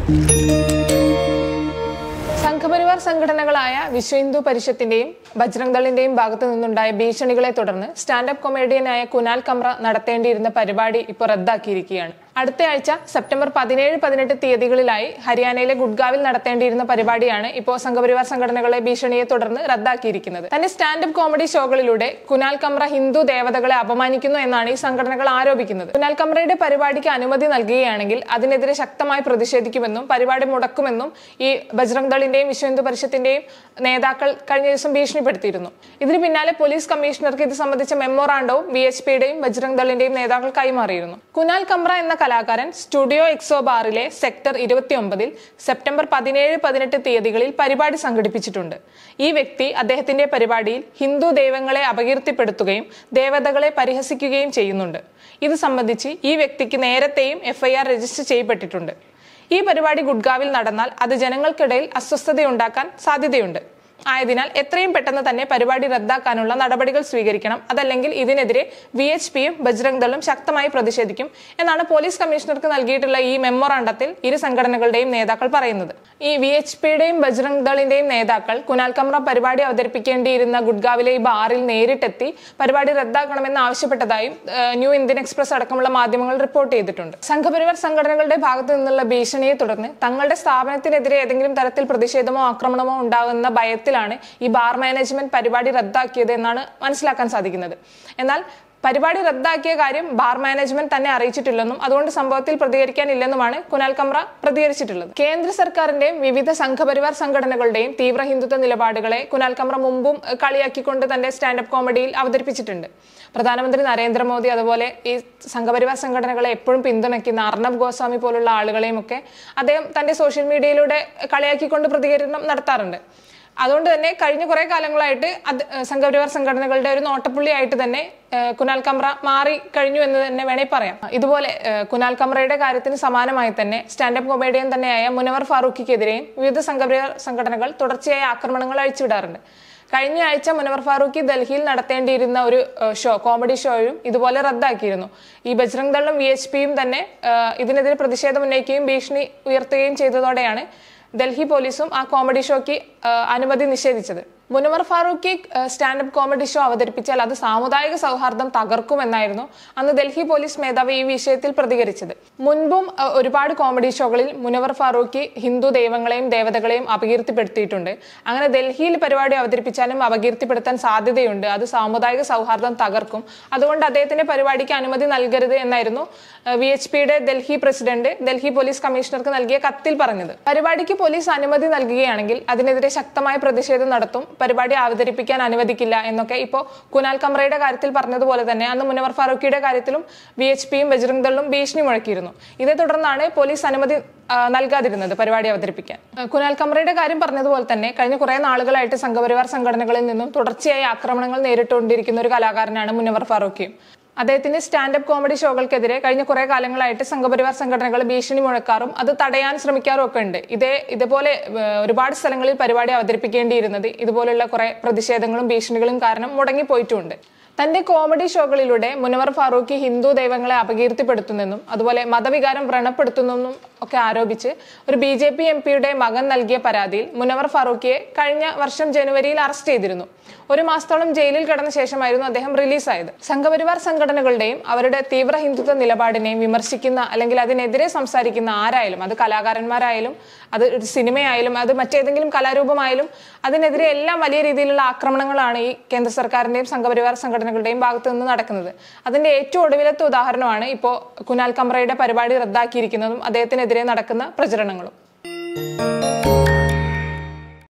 സംഘപരിവാർ സംഘടനകളായ വിശ്വ ഹിന്ദു പരിഷത്തിന്റെയും ബജ്രംഗ് ദളിന്റെയും ഭാഗത്തു നിന്നുണ്ടായ ഭീഷണികളെ തുടർന്ന് സ്റ്റാൻഡപ്പ് കൊമേഡിയനായ കുനാൽ കമ്ര നടത്തേണ്ടിയിരുന്ന പരിപാടി ഇപ്പോൾ റദ്ദാക്കിയിരിക്കുകയാണ് അടുത്ത ആഴ്ച സെപ്റ്റംബർ പതിനേഴ് പതിനെട്ട് തീയതികളിലായി ഹരിയാനയിലെ ഗുഡ്ഗാവിൽ നടത്തേണ്ടിയിരുന്ന പരിപാടിയാണ് ഇപ്പോൾ സംഘപരിവാർ സംഘടനകളെ ഭീഷണിയെ തുടർന്ന് റദ്ദാക്കിയിരിക്കുന്നത് തന്റെ സ്റ്റാൻഡപ്പ് കോമഡി ഷോകളിലൂടെ കുനാൽ കമ്ര ഹിന്ദു ദേവതകളെ അപമാനിക്കുന്നു എന്നാണ് ഈ സംഘടനകൾ ആരോപിക്കുന്നത് കുനാൽ കമ്രയുടെ പരിപാടിക്ക് അനുമതി നൽകുകയാണെങ്കിൽ അതിനെതിരെ ശക്തമായി പ്രതിഷേധിക്കുമെന്നും പരിപാടി മുടക്കുമെന്നും ഈ ബജ്രംഗ് ദളിന്റെയും വിശ്വ ഹിന്ദു പരിഷത്തിന്റെയും നേതാക്കൾ കഴിഞ്ഞ ദിവസം ഭീഷണിപ്പെടുത്തിയിരുന്നു ഇതിന് പിന്നാലെ പോലീസ് കമ്മീഷണർക്ക് ഇത് സംബന്ധിച്ച മെമ്മോറാണ്ടവും വി എച്ച് പിയുടെയും ബജ്രംഗ് ദളിന്റെയും നേതാക്കൾ കൈമാറിയിരുന്നു കുനാൽ കമ്ര എന്ന കലാകാരൻ സ്റ്റുഡിയോ എക്സോ ബാറിലെ സെക്ടർ ഇരുപത്തിയൊമ്പതിൽ സെപ്റ്റംബർ പതിനേഴ് പതിനെട്ട് തീയതികളിൽ പരിപാടി സംഘടിപ്പിച്ചിട്ടുണ്ട് ഈ വ്യക്തി അദ്ദേഹത്തിന്റെ പരിപാടിയിൽ ഹിന്ദു ദൈവങ്ങളെ അപകീർത്തിപ്പെടുത്തുകയും ദേവതകളെ പരിഹസിക്കുകയും ചെയ്യുന്നുണ്ട് ഇത് സംബന്ധിച്ച് ഈ വ്യക്തിക്ക് നേരത്തെയും എഫ്ഐആർ രജിസ്റ്റർ ചെയ്യപ്പെട്ടിട്ടുണ്ട് ഈ പരിപാടി ഗുഡ്ഗാവിൽ നടന്നാൽ അത് ജനങ്ങൾക്കിടയിൽ അസ്വസ്ഥതയുണ്ടാക്കാൻ സാധ്യതയുണ്ട് ആയതിനാൽ എത്രയും പെട്ടെന്ന് തന്നെ പരിപാടി റദ്ദാക്കാനുള്ള നടപടികൾ സ്വീകരിക്കണം അതല്ലെങ്കിൽ ഇതിനെതിരെ വി എച്ച് പിയും ബജ്രംഗ് ദളും ശക്തമായി പ്രതിഷേധിക്കും എന്നാണ് പോലീസ് കമ്മീഷണർക്ക് നൽകിയിട്ടുള്ള ഈ മെമ്മോറാണ്ടത്തിൽ ഇരു സംഘടനകളുടെയും നേതാക്കൾ പറയുന്നത് ഈ വി എച്ച് പിയുടെയും ബജ്രംഗ് ദളിന്റെയും നേതാക്കൾ കുനാൽ കമ്ര പരിപാടി അവതരിപ്പിക്കേണ്ടിയിരുന്ന ഗുഡ്ഗാവിലെ ഈ ബാറിൽ നേരിട്ടെത്തി പരിപാടി റദ്ദാക്കണമെന്ന് ആവശ്യപ്പെട്ടതായും ഏഹ്, ന്യൂ ഇന്ത്യൻ എക്സ്പ്രസ് അടക്കമുള്ള മാധ്യമങ്ങൾ റിപ്പോർട്ട് ചെയ്തിട്ടുണ്ട് സംഘപരിവാർ സംഘടനകളുടെ ഭാഗത്തു നിന്നുള്ള ഭീഷണിയെ തുടർന്ന് തങ്ങളുടെ സ്ഥാപനത്തിനെതിരെ ഏതെങ്കിലും തരത്തിൽ പ്രതിഷേധമോ ആക്രമണമോ ഉണ്ടാകുന്ന ഭയത്തിലാണ് ഈ ബാർ മാനേജ്മെന്റ് പരിപാടി റദ്ദാക്കിയത് എന്നാണ് മനസ്സിലാക്കാൻ സാധിക്കുന്നത് എന്നാൽ പരിപാടി റദ്ദാക്കിയ കാര്യം ബാർ മാനേജ്മെന്റ് തന്നെ അറിയിച്ചിട്ടില്ലെന്നും അതുകൊണ്ട് സംഭവത്തിൽ പ്രതികരിക്കാനില്ലെന്നുമാണ് കുനാൽ കമ്ര പ്രതികരിച്ചിട്ടുള്ളത് കേന്ദ്ര സർക്കാരിന്റെയും വിവിധ സംഘപരിവാർ സംഘടനകളുടെയും തീവ്ര ഹിന്ദുത്വ നിലപാടുകളെ കുനാൽ കമ്ര മുമ്പും ഏഹ്, കളിയാക്കിക്കൊണ്ട് തന്റെ സ്റ്റാൻഡപ്പ് കോമഡിയിൽ അവതരിപ്പിച്ചിട്ടുണ്ട് പ്രധാനമന്ത്രി നരേന്ദ്രമോദി അതുപോലെ ഈ സംഘപരിവാർ സംഘടനകളെ എപ്പോഴും പിന്തുണയ്ക്കുന്ന അർണബ് ഗോസ്വാമി പോലുള്ള ആളുകളെയും ഒക്കെ അദ്ദേഹം തന്റെ സോഷ്യൽ മീഡിയയിലൂടെ കളിയാക്കിക്കൊണ്ട് പ്രതികരണം നടത്താറുണ്ട് അതുകൊണ്ട് തന്നെ കഴിഞ്ഞ കുറെ കാലങ്ങളായിട്ട് അത് ഏഹ് സംഘപരിവാർ സംഘടനകളുടെ ഒരു നോട്ടപ്പുള്ളിയായിട്ട് തന്നെ ഏഹ് കുനാൽ കമ്ര മാറി കഴിഞ്ഞു എന്ന് തന്നെ വേണേൽ പറയാം ഇതുപോലെ ഏഹ് കുനാൽ കമ്രയുടെ കാര്യത്തിന് സമാനമായി തന്നെ സ്റ്റാൻഡപ്പ് കൊമേഡിയൻ തന്നെയായ മുനവർ ഫാറൂഖിക്കെതിരെയും വിവിധ സംഘപരിവാർ സംഘടനകൾ തുടർച്ചയായ ആക്രമണങ്ങൾ അഴിച്ചുവിടാറുണ്ട് കഴിഞ്ഞ ആഴ്ച മുനവർ ഫാറൂഖി ഡൽഹിയിൽ നടത്തേണ്ടിയിരുന്ന ഒരു ഏഹ് ഷോ കോമഡി ഷോയും ഇതുപോലെ റദ്ദാക്കിയിരുന്നു ഈ ബജ്രംഗ് ദളും വി എച്ച് പിയും തന്നെ ഏഹ് ഇതിനെതിരെ പ്രതിഷേധം ഉന്നയിക്കുകയും ഭീഷണി ഉയർത്തുകയും ചെയ്തതോടെയാണ് ഡൽഹി പോലീസും ആ കോമഡി ഷോയ്ക്ക് ആ, അനുമതി നിഷേധിച്ചത് മുനവർ ഫാറൂഖി ആ, സ്റ്റാൻഡപ്പ് കോമഡി ഷോ അവതരിപ്പിച്ചാൽ അത് സാമുദായിക സൗഹാർദ്ദം തകർക്കുമെന്നായിരുന്നു അന്ന് ഡൽഹി പോലീസ് മേധാവി ഈ വിഷയത്തിൽ പ്രതികരിച്ചത് മുൻപും ആ, ഒരുപാട് കോമഡി ഷോകളിൽ മുനവർ ഫാറൂഖി ഹിന്ദു ദൈവങ്ങളെയും ദേവതകളെയും അപകീർത്തിപ്പെടുത്തിയിട്ടുണ്ട് അങ്ങനെ ഡൽഹിയിൽ പരിപാടി അവതരിപ്പിച്ചാലും അപകീർത്തിപ്പെടുത്താൻ സാധ്യതയുണ്ട് അത് സാമുദായിക സൗഹാർദ്ദം തകർക്കും അതുകൊണ്ട് അദ്ദേഹത്തിന്റെ പരിപാടിക്ക് അനുമതി നൽകരുത് എന്നായിരുന്നു വി എച്ച് പിയുടെ ഡൽഹി പ്രസിഡന്റ് ഡൽഹി പോലീസ് കമ്മീഷണർക്ക് നൽകിയ കത്തിൽ പറഞ്ഞത് പരിപാടിക്ക് പോലീസ് അനുമതി നൽകുകയാണെങ്കിൽ അതിനെതിരെ ശക്തമായ പ്രതിഷേധം നടത്തും പരിപാടി അവതരിപ്പിക്കാൻ അനുവദിക്കില്ല എന്നൊക്കെ ഇപ്പോൾ കുനാൽ കമ്രയുടെ കാര്യത്തിൽ പറഞ്ഞതുപോലെ തന്നെ അന്ന് മുനവർ ഫാറൂഖിയുടെ കാര്യത്തിലും വി എച്ച് പിയും ബജ്രംഗ് ദളും ഭീഷണി മുഴക്കിയിരുന്നു ഇതേ തുടർന്നാണ് പോലീസ് അനുമതി ആ, നൽകാതിരുന്നത് പരിപാടി അവതരിപ്പിക്കാൻ ആ, കുനാൽ കമ്രയുടെ കാര്യം പറഞ്ഞതുപോലെ തന്നെ കഴിഞ്ഞ കുറെ നാളുകളായിട്ട് സംഘപരിവാർ സംഘടനകളിൽ നിന്നും തുടർച്ചയായി ആക്രമണങ്ങൾ നേരിട്ടുകൊണ്ടിരിക്കുന്ന ഒരു കലാകാരനാണ് മുനവർ ഫാറൂഖിയും അദ്ദേഹത്തിന്റെ സ്റ്റാൻഡപ്പ് കോമഡി ഷോകൾക്കെതിരെ കഴിഞ്ഞ കുറെ കാലങ്ങളായിട്ട് സംഘപരിവാർ സംഘടനകൾ ഭീഷണി മുഴക്കാറും അത് തടയാൻ ശ്രമിക്കാറും ഒക്കെ ഉണ്ട് ഇതേ ഇതുപോലെ ഏഹ്, ഒരുപാട് സ്ഥലങ്ങളിൽ പരിപാടി അവതരിപ്പിക്കേണ്ടിയിരുന്നത് ഇതുപോലുള്ള കുറെ പ്രതിഷേധങ്ങളും ഭീഷണികളും കാരണം മുടങ്ങിപ്പോയിട്ടുമുണ്ട് തന്റെ കോമഡി ഷോകളിലൂടെ മുനവർ ഫാറൂഖി ഹിന്ദു ദൈവങ്ങളെ അപകീർത്തിപ്പെടുത്തുന്നെന്നും അതുപോലെ മതവികാരം വ്രണപ്പെടുത്തുന്നെന്നും ഒക്കെ ആരോപിച്ച് ഒരു ബി ജെ പി എം പിയുടെ മകൻ നൽകിയ പരാതിയിൽ മുനവർ ഫാറൂഖിയെ കഴിഞ്ഞ വർഷം ജനുവരിയിൽ അറസ്റ്റ് ചെയ്തിരുന്നു ഒരു മാസത്തോളം ജയിലിൽ കിടന്ന ശേഷമായിരുന്നു അദ്ദേഹം റിലീസായത് സംഘപരിവാർ സംഘടനകളുടെയും അവരുടെ തീവ്ര ഹിന്ദുത്വ നിലപാടിനെയും വിമർശിക്കുന്ന അല്ലെങ്കിൽ അതിനെതിരെ സംസാരിക്കുന്ന ആരായാലും അത് കലാകാരന്മാരായാലും അത് ഒരു സിനിമയായാലും അത് മറ്റേതെങ്കിലും കലാരൂപമായാലും അതിനെതിരെ എല്ലാം വലിയ രീതിയിലുള്ള ആക്രമണങ്ങളാണ് ഈ കേന്ദ്ര സർക്കാരിന്റെയും സംഘപരിവാർ സംഘടനകളുടെയും ഭാഗത്തു നിന്ന് നടക്കുന്നത് അതിന്റെ ഏറ്റവും ഒടുവിലത്തെ ഉദാഹരണമാണ് ഇപ്പോൾ കുനാൽ കമ്രയുടെ പരിപാടി റദ്ദാക്കിയിരിക്കുന്നതും അദ്ദേഹത്തിനെതിരെ നടക്കുന്ന പ്രചരണങ്ങളും